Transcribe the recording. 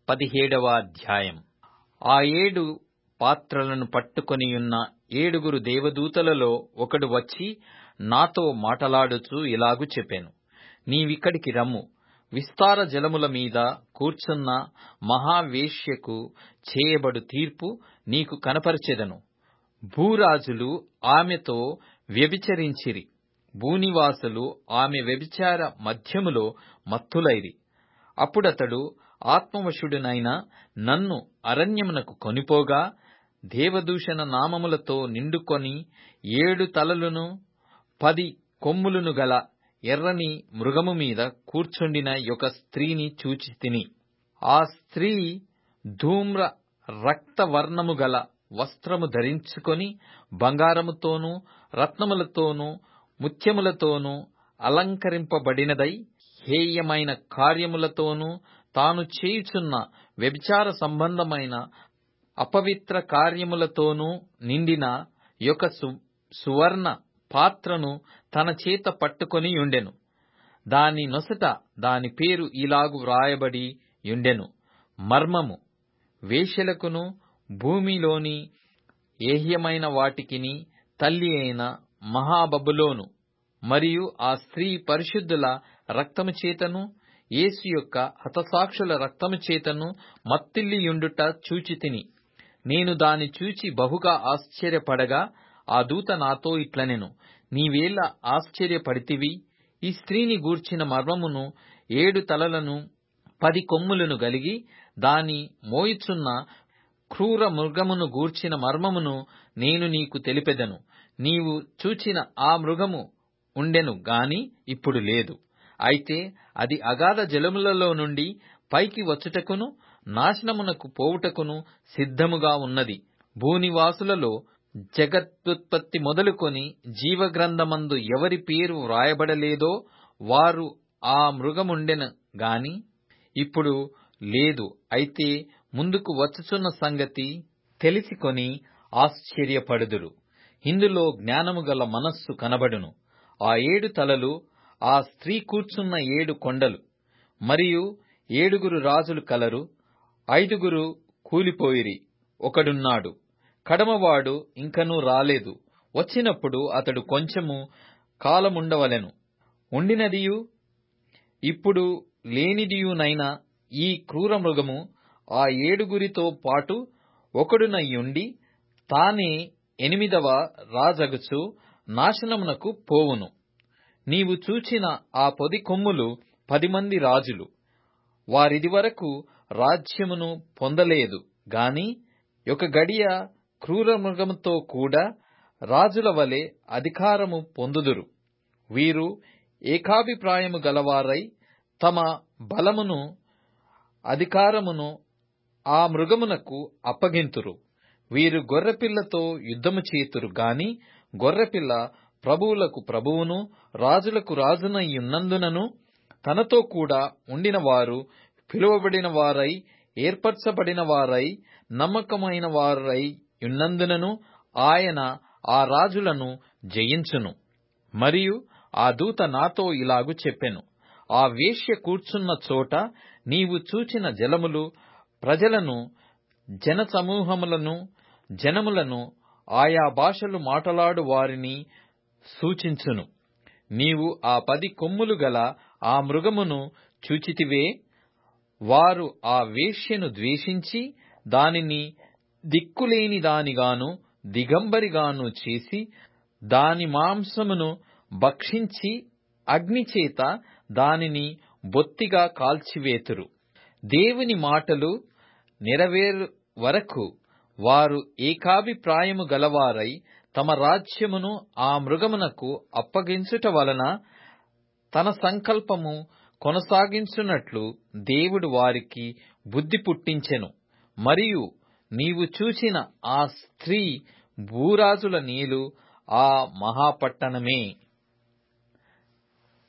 పదిహేడవ అధ్యాయం ఆ ఏడు పాత్రలను పట్టుకొనియున్న ఏడుగురు దేవదూతలలో ఒకడు వచ్చి నాతో మాటలాడుచు ఇలాగు చెప్పెను నీవిక్కడికి రమ్ము విస్తార జలముల మీద కూర్చున్న మహావేశ్యకు చేయబడు తీర్పు నీకు కనపరచెదను భూరాజులు ఆమెతో వ్యభిచరించిరి భూనివాసులు ఆమె వ్యభిచార మధ్యములో మత్తులైరి అప్పుడతడు ఆత్మవశుడునైన నన్ను అరణ్యమునకు కొనిపోగా దేవదూషణ నామములతో నిండుకొని ఏడు తలలను పది కొమ్ములను గల ఎర్రని మృగము మీద కూర్చుండిన ఒక స్త్రీని చూచి తిని ఆ స్త్రీ ధూమ్ర రక్తవర్ణము గల వస్త్రము ధరించుకొని బంగారముతోనూ రత్నములతోనూ ముత్యములతోనూ అలంకరింపబడినదై హేయమైన కార్యములతోనూ తాను చేయుచున్న వ్యభిచార సంబంధమైన అపవిత్ర కార్యములతోనూ నిండిన యొక్క సువర్ణ పాత్రను తన చేత పట్టుకొని యుండెను దాని నొసట దాని పేరు ఇలాగు వ్రాయబడి యుండెను మర్మము వేశ్యలకును భూమిలోని ఏహ్యమైన వాటికిని తల్లి అయిన మహాబబులోను మరియు ఆ స్త్రీ పరిశుద్ధుల రక్తము చేతను యేసు యొక్క హతసాక్షుల రక్తము చేతను మత్తిల్లియుండుట చూచితిని నేను దాని చూచి బహుగా ఆశ్చర్యపడగా ఆ దూత నాతో ఇట్లనెను నీవేళ ఆశ్చర్యపడితివి ఈ స్త్రీని గూర్చిన మర్మమును ఏడు తలలను పది కొమ్ములను గలిగి దాని మోయుచున్న క్రూర మృగమును గూర్చిన మర్మమును నేను నీకు తెలిపెదను నీవు చూచిన ఆ మృగము ఉండెను గాని ఇప్పుడు లేదు అయితే అది అగాధ జలములలో నుండి పైకి వచ్చుటకును నాశనమునకు పోవుటకును సిద్ధముగా ఉన్నది భూనివాసులలో జగత్తుత్పత్తి మొదలుకొని జీవగ్రంథమందు ఎవరి పేరు వ్రాయబడలేదో వారు ఆ మృగముండెను గాని ఇప్పుడు లేదు అయితే ముందుకు వచ్చుచున్న సంగతి తెలిసికొని ఆశ్చర్యపడుదురు ఇందులో జ్ఞానము గల మనస్సు కనబడును ఆ ఏడు తలలు ఆ స్త్రీ కూర్చున్న ఏడు కొండలు మరియు ఏడుగురు రాజులు కలరు ఐదుగురు కూలిపోయిరి ఒకడున్నాడు కడమవాడు ఇంకనూ రాలేదు వచ్చినప్పుడు అతడు కొంచెము కాలముండవలెను ఉండినదియు ఇప్పుడు లేనిదియునైన ఈ క్రూర మృగము ఆ ఏడుగురితో పాటు ఒకడునయ్యుండి తానే ఎనిమిదవ రాజగుచు నాశనమునకు పోవును నీవు చూచిన ఆ పొది కొమ్ములు పది మంది రాజులు వారిదివరకు రాజ్యమును పొందలేదు గాని ఒక గడియ క్రూర మృగముతో కూడా రాజుల వలె అధికారము పొందుదురు వీరు ఏకాభిప్రాయము గలవారై తమ బలమును అధికారమును ఆ మృగమునకు అప్పగింతురు వీరు గొర్రెపిల్లతో యుద్ధము చేతురు గాని గొర్రెపిల్ల ప్రభువులకు ప్రభువును రాజులకు రాజునయ్యున్నందునను తనతో కూడా ఉండిన వారు పిలువబడిన వారై ఏర్పరచబడిన వారై నమ్మకమైన వారై యున్నందునను ఆయన ఆ రాజులను జయించును మరియు ఆ దూత నాతో ఇలాగు చెప్పెను ఆ వేశ్య కూర్చున్న చోట నీవు చూచిన జలములు ప్రజలను జన సమూహములను జనములను ఆయా భాషలు మాటలాడు వారిని సూచించును నీవు ఆ పది కొమ్ములు గల ఆ మృగమును చూచితివే వారు ఆ వేశ్యను ద్వేషించి దానిని దిక్కులేని దానిగాను దిగంబరిగాను చేసి దాని మాంసమును భక్షించి అగ్నిచేత దానిని బొత్తిగా కాల్చివేతురు దేవుని మాటలు నెరవేరు వరకు వారు ఏకాభిప్రాయము గలవారై తమ రాజ్యమును ఆ మృగమునకు అప్పగించుట వలన తన సంకల్పము కొనసాగించున్నట్లు దేవుడు వారికి బుద్ధి పుట్టించెను మరియు నీవు చూచిన ఆ స్త్రీ భూరాజుల నీలు ఆ మహాపట్టణమే